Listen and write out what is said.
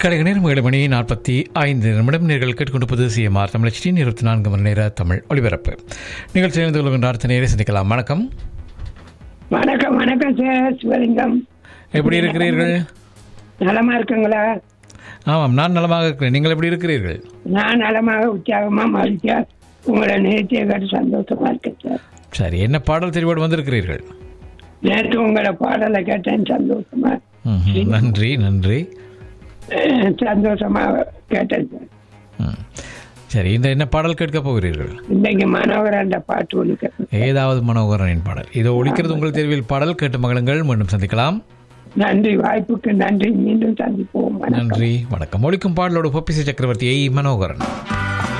கடைக நேரம் ஏழு மணி நாற்பத்தி ஐந்து நிமிடம் நீங்கள் கேட்டுக்கொண்டிருப்பது சிஎம்ஆர் தமிழச்சின் இருபத்தி நான்கு மணி நேர தமிழ் ஒளிபரப்பு நிகழ்ச்சி இணைந்து கொள்கின்ற அடுத்த நேரை சந்திக்கலாம் வணக்கம் வணக்கம் வணக்கம் சார் சிவலிங்கம் எப்படி இருக்கிறீர்கள் நலமா இருக்குங்களா ஆமாம் நான் நலமாக இருக்கிறேன் நீங்கள் எப்படி இருக்கிறீர்கள் நான் நலமாக உற்சாகமா மகிழ்ச்சியா உங்களை நிகழ்ச்சியை கேட்டு சந்தோஷமா இருக்கேன் சார் சரி என்ன பாடல் தெரிவோடு வந்திருக்கிறீர்கள் நேற்று உங்களை பாடலை கேட்டேன் சந்தோஷமா ம்ஹும். நன்றி நன்றி அஹ், சந்தோஷமா கேட்டேன் சார் ம். சரி இந்த என்ன பாடல் கேட்க போகிறீர்கள் இன்னைக்கு மனோகரண்ட பாட்டு ஒன்று கேட்டேன் ஏதாவது மனோகரனின் பாடல் இதோ ஒழிக்கிறது உங்கள் தேர்வில் பாடல் கேட்டு மகளுங்கள் மீண்டும் சந்திக்கலாம் நன்றி வாய்ப்புக்கு நன்றி மீண்டும் சந்திப்போம் வணக்கம் நன்றி வணக்கம் ஒழிக்கும் பாடலோடு பொப்பிசை சக்கரவர்த்தி ஐ மனோகரன்